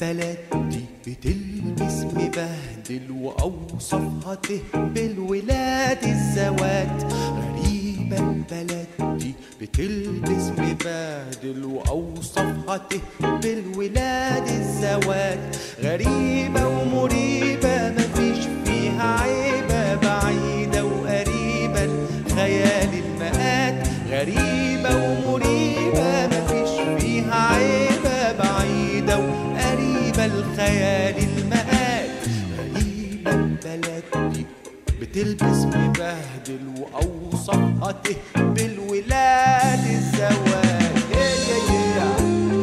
البلد دي بتلبس مبهدل وأوصافها تهبل ولاد الزوات غريبة البلد دي بتلبس مبهدل وأوصافها تهبل ولاد الزوات غريبة ومريبة مفيش فيها عيبة بعيدة وقريبة الخيال المآت غريبة ومريبة مفيش فيها عيبة بعيدة وقريبة الخيال المآت غريبة البلد دي بتلبس مبهدل وأوصافها تهبل ولاد الزواج يا يا يا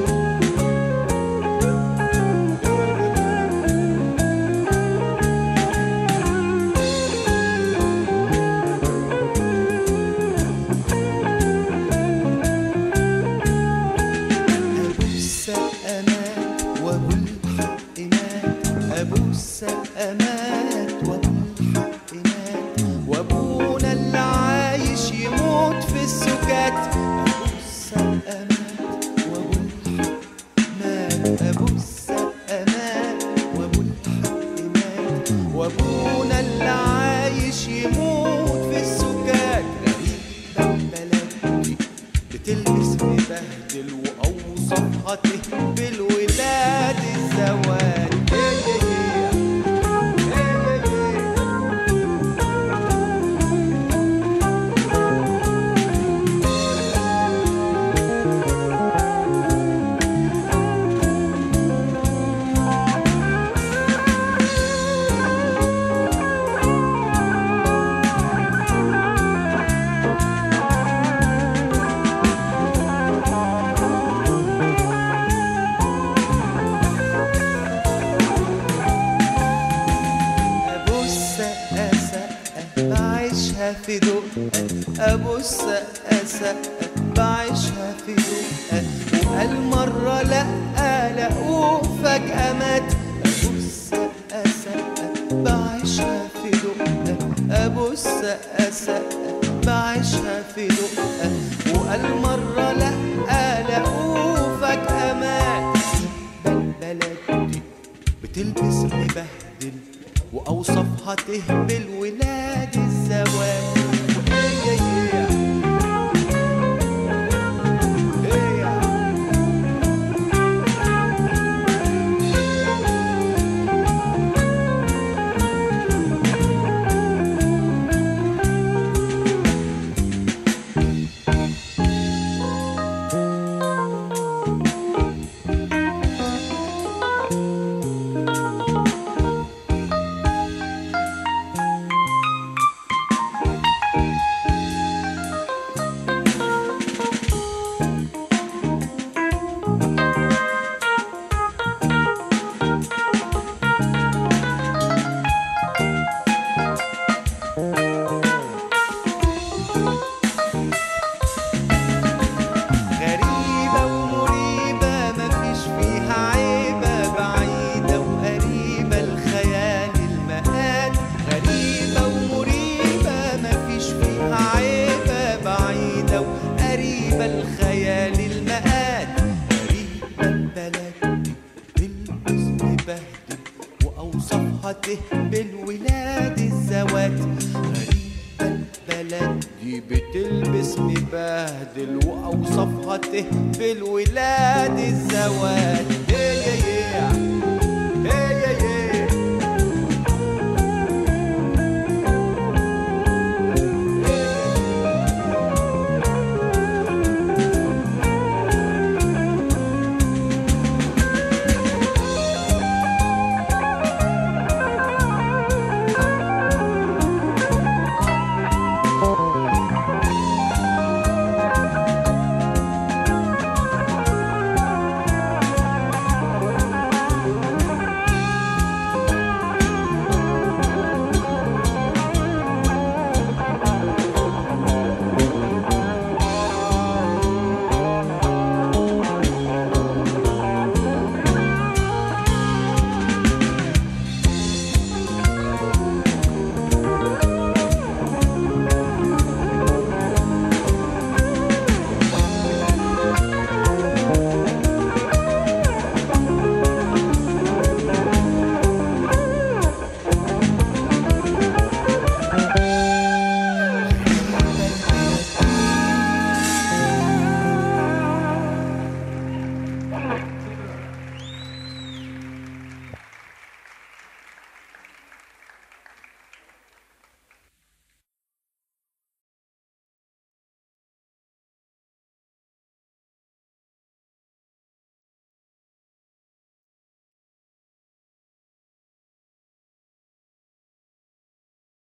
أبو السقامات وأبو الحق مات أبو السقامات وأبو الحق مات وأبونا اللي عايش يموت في السكات أبو السقامات وأبو الحق مات أبو السقامات وأبو الحق مات وأبونا اللي عايش يموت في السكات غريبة البلد دي بتلبس مبهدل واوصافها تهبل ولاد الزواج ابو السقا سقا بعيشها في دقة ابو السقا سقا بعيشها في دقة وقال مرة لا لقوه فجأة مات ابو السقا سقا بعيشها في دقة ابو السقا سقا بعيشها في دقة وقال مرة لا لقوه فجأة مات البلد دي بتلبس مبهدل واوصافها تهبل ولاد الزواج يا يا يا غريبة ومريبة مفيش فيها عيبة بعيدة وقريبة الخيال المآت غريبة ومريبة مفيش فيها عيبة بعيدة وقريبة الخيال المآت غريبة البلد دي تلبس مبهدل وأوصافها تهبل ولاد الزوات غريبة البلد دي بتلبس مبهدل وأوصافها تهبل ولاد الزوات يا يا يا